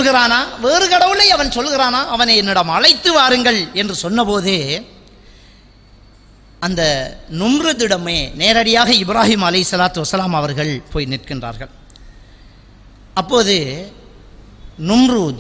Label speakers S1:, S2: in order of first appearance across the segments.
S1: சொல்கிறானா வேறு கடவுளை அவன் சொல்கிறானா அவனை என்னிடம் அழைத்து வாருங்கள் என்று சொன்னபோது அந்த நும்ருதிடமே நேரடியாக இப்ராஹிம் அலை சலாத்து வசலாம் அவர்கள் போய் நிற்கின்றார்கள் அப்போது நும்ரூத்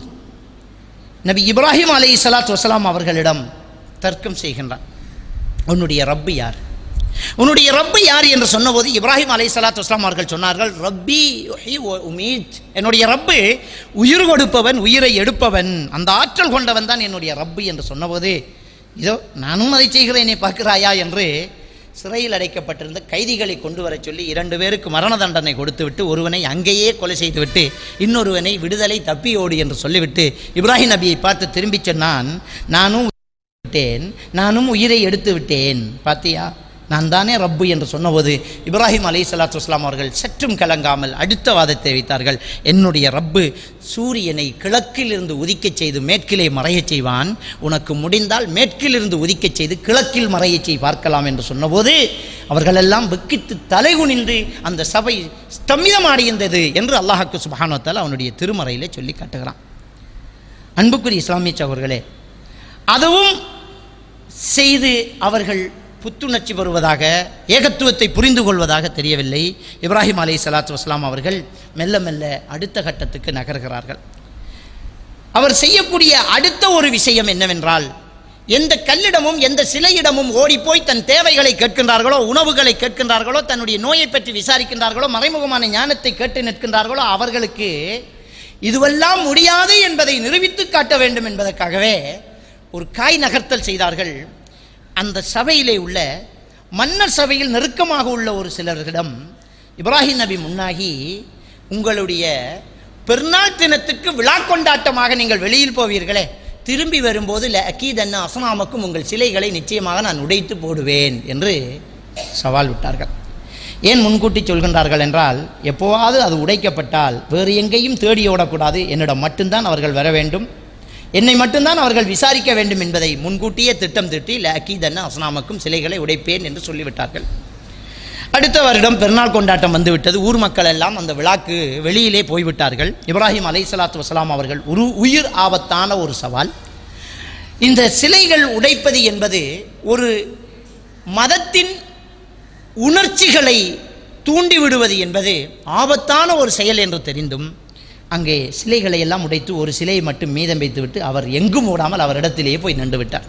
S1: நபி இப்ராஹிம் அலை சலாத்து வசலாம் அவர்களிடம் தர்க்கம் செய்கின்றான் உன்னுடைய ரப்பு யார் உன்னுடைய ரப்பு யார் என்று சொன்னபோது இப்ராஹிம் அலை சலாத்து வஸ்லாம் அவர்கள் சொன்னார்கள் ரப்பி யுஹ்யி வ உமீத் என்னுடைய ரப்பு உயிர் கொடுப்பவன் உயிரை எடுப்பவன் அந்த ஆற்றல் கொண்டவன் தான் என்னுடைய ரப்பு என்று சொன்னபோது இதோ நானும் அதை செய்கிறேனே பார்க்கிறாயா என்று சிறையில் அடைக்கப்பட்டிருந்த கைதிகளை கொண்டு வரச் சொல்லி இரண்டு பேருக்கு மரண தண்டனை கொடுத்துவிட்டு ஒருவனை அங்கேயே கொலை செய்துவிட்டு இன்னொருவனை விடுதலை தப்பியோடு என்று சொல்லிவிட்டு இப்ராஹிம் நபியை பார்த்து திரும்பிச் சொன்னான் நானும் விட்டேன் நானும் உயிரை எடுத்து விட்டேன் பாத்தியா நான் தானே ரப்பு என்று சொன்னபோது இப்ராஹிம் அலை சலாத்து வஸ்லாம் அவர்கள் சற்றும் கலங்காமல் அடுத்த வாதத்தை வைத்தார்கள் என்னுடைய ரப்பு சூரியனை கிழக்கிலிருந்து உதிக்கச் செய்து மேற்கிலே மறையச் செய்வான் உனக்கு முடிந்தால் மேற்கிலிருந்து உதிக்கச் செய்து கிழக்கில் மறையச் செய் பார்க்கலாம் என்று சொன்னபோது அவர்களெல்லாம் வெக்கித்து தலைகுனின்று அந்த சபை ஸ்தம்பிதமாடியிருந்தது என்று அல்லாஹாக்கு சுபானத்தால் அவனுடைய திருமறையிலே சொல்லி காட்டுகிறான் அன்புக்குரிய இஸ்லாமிய சகோதரர்களே அதுவும் செய்து அவர்கள் புத்துணர்ச்சி பெறுவதாக ஏகத்துவத்தை புரிந்து கொள்வதாக தெரியவில்லை இப்ராஹிம் அலை சலாத்து வஸ்லாம் அவர்கள் மெல்ல மெல்ல அடுத்த கட்டத்துக்கு நகர்கிறார்கள் அவர் செய்யக்கூடிய அடுத்த ஒரு விஷயம் என்னவென்றால் எந்த கல்லிடமும் எந்த சிலையிடமும் ஓடிப்போய் தன் தேவைகளை கேட்கின்றார்களோ உணவுகளை கேட்கின்றார்களோ தன்னுடைய நோயை பற்றி விசாரிக்கின்றார்களோ மறைமுகமான ஞானத்தை கேட்டு நிற்கின்றார்களோ அவர்களுக்கு இதுவெல்லாம் முடியாது என்பதை நிரூபித்து காட்ட வேண்டும் என்பதற்காகவே ஒரு காய் நகர்த்தல் செய்தார்கள் அந்த சபையிலே உள்ள மன்னர் சபையில் நெருக்கமாக உள்ள ஒரு சிலரிடம் இப்ராஹிம் நபி முன்னாகி உங்களுடைய பெருநாள் தினத்துக்கு விழா கொண்டாட்டமாக நீங்கள் வெளியில் போவீர்களே திரும்பி வரும்போது அக்கீதன்ன அசனாமக்கும் உங்கள் சிலைகளை நிச்சயமாக நான் உடைத்து போடுவேன் என்று சவால் விட்டார்கள் ஏன் முன்கூட்டி சொல்கின்றார்கள் என்றால் எப்போவாவது அது உடைக்கப்பட்டால் வேறு எங்கேயும் தேடி ஓடக்கூடாது என்னிடம் மட்டும்தான் அவர்கள் வர வேண்டும் என்னை மட்டும்தான் அவர்கள் விசாரிக்க வேண்டும் என்பதை முன்கூட்டியே திட்டம் திட்டி லக்கீதன்ன அஸ்னாமக்கும் சிலைகளை உடைப்பேன் என்று சொல்லிவிட்டார்கள் அடுத்த வருடம் பெருநாள் கொண்டாட்டம் வந்துவிட்டது ஊர் மக்கள் எல்லாம் அந்த விழாக்கு வெளியிலே போய்விட்டார்கள் இப்ராஹிம் அலை சலாத்து வசலாம் அவர்கள் ஒரு உயிர் ஆபத்தான ஒரு சவால் இந்த சிலைகள் உடைப்பது என்பது ஒரு மதத்தின் உணர்ச்சிகளை தூண்டிவிடுவது என்பது ஆபத்தான ஒரு செயல் என்று தெரிந்தும் அங்கே சிலைகளை எல்லாம் உடைத்து ஒரு சிலையை மட்டும் மீதம் வைத்துவிட்டு அவர் எங்கும் ஓடாமல் அவரிடத்திலேயே போய் நின்று விட்டார்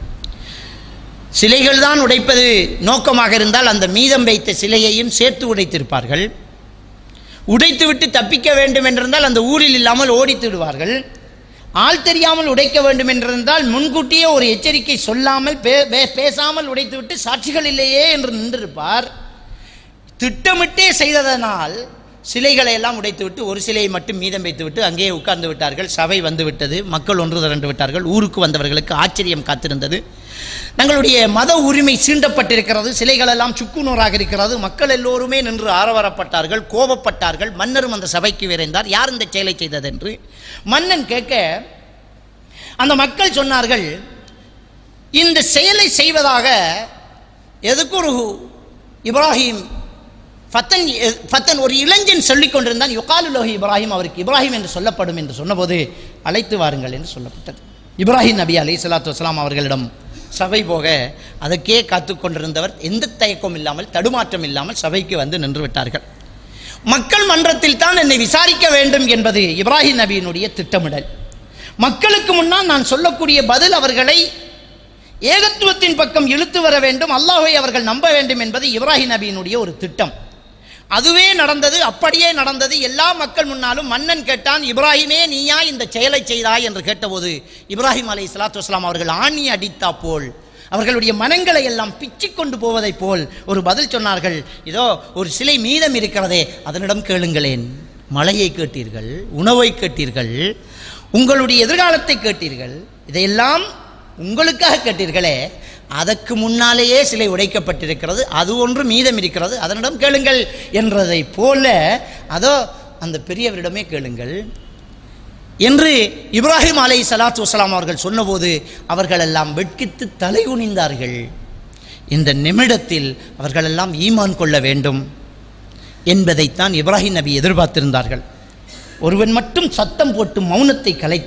S1: சிலைகள் தான் உடைப்பது நோக்கமாக இருந்தால் அந்த மீதம் வைத்த சிலையையும் சேர்த்து உடைத்திருப்பார்கள் உடைத்துவிட்டு தப்பிக்க வேண்டும் என்றிருந்தால் அந்த ஊரில் இல்லாமல் ஓடித்து விடுவார்கள் ஆள் தெரியாமல் உடைக்க வேண்டும் என்றிருந்தால் முன்கூட்டியே ஒரு எச்சரிக்கை சொல்லாமல் பே பே- பேசாமல் உடைத்துவிட்டு சாட்சிகள் இல்லையே என்று நின்றிருப்பார் திட்டமிட்டே செய்ததனால் சிலைகளை எல்லாம் உடைத்துவிட்டு ஒரு சிலையை மட்டும் மீதம் வைத்துவிட்டு அங்கேயே உட்கார்ந்து விட்டார்கள் சபை வந்து விட்டது மக்கள் ஒன்று திரண்டு விட்டார்கள் ஊருக்கு வந்தவர்களுக்கு ஆச்சரியம் காத்திருந்தது தங்களுடைய மத உரிமை சீண்டப்பட்டிருக்கிறது சிலைகள் எல்லாம் சுக்குநூறாக இருக்கிறது மக்கள் எல்லோருமே நின்று ஆரவாரப்பட்டார்கள் கோபப்பட்டார்கள் மன்னரும் அந்த சபைக்கு விரைந்தார் யார் இந்த செயலை செய்ததென்று மன்னன் கேட்க அந்த மக்கள் சொன்னார்கள் இந்த செயலை செய்வதாக எதுக்கு ஒரு இப்ராஹிம் ஃபத்தன் ஃபத்தன் ஒரு இளைஞன் சொல்லிக் கொண்டிருந்தான் யுகாலுலோஹி இப்ராஹிம் அவருக்கு இப்ராஹிம் என்று சொல்லப்படும் என்று சொன்னபோது அழைத்து வாருங்கள் என்று சொல்லப்பட்டது இப்ராஹிம் நபி அலை சலாத்து வஸ்லாம் அவர்களிடம் சபை போக அதற்கே காத்து கொண்டிருந்தவர் எந்த தயக்கம் இல்லாமல் தடுமாற்றம் இல்லாமல் சபைக்கு வந்து நின்று விட்டார்கள் மக்கள் மன்றத்தில் தான் என்னை விசாரிக்க வேண்டும் என்பது இப்ராஹிம் நபியினுடைய திட்டமிடல் மக்களுக்கு முன்னால் நான் சொல்லக்கூடிய பதில் அவர்களை ஏகத்துவத்தின் பக்கம் இழுத்து வர வேண்டும் அல்லாஹ்வை அவர்கள் நம்ப வேண்டும் என்பது இப்ராஹிம் நபியினுடைய ஒரு திட்டம் அதுவே நடந்தது அப்படியே நடந்தது எல்லா மக்கள் முன்னாலும் மன்னன் கேட்டான் இப்ராஹிமே நீயா இந்த செயலை செய்தாய் என்று கேட்டபோது இப்ராஹிம் அலை சலாத்து வஸ்லாம் அவர்கள் ஆணி அடித்தா போல் அவர்களுடைய மனங்களை எல்லாம் பிச்சிக் கொண்டு போவதைப் போல் ஒரு பதில் சொன்னார்கள் இதோ ஒரு சிலை மீதம் இருக்கிறதே அதனிடம் கேளுங்களேன் மழையை கேட்டீர்கள் உணவை கேட்டீர்கள் உங்களுடைய எதிர்காலத்தை கேட்டீர்கள் இதையெல்லாம் உங்களுக்காக கேட்டீர்களே அதற்கு முன்னாலேயே சிலை உடைக்கப்பட்டிருக்கிறது அது ஒன்று மீதம் இருக்கிறது அதனிடம் கேளுங்கள் என்றதை போல அதோ அந்த பெரியவரிடமே கேளுங்கள் என்று இப்ராஹிம் அலை சலாத்து வசலாம் அவர்கள் சொன்னபோது அவர்கள் எல்லாம் வெட்கித்து தலை குனிந்தார்கள் இந்த நிமிடத்தில் அவர்களெல்லாம் ஈமான் கொள்ள வேண்டும் என்பதைத்தான் இப்ராஹிம் நபி எதிர்பார்த்திருந்தார்கள் ஒருவன் மட்டும் சத்தம் போட்டு மௌனத்தை கலைத்தான்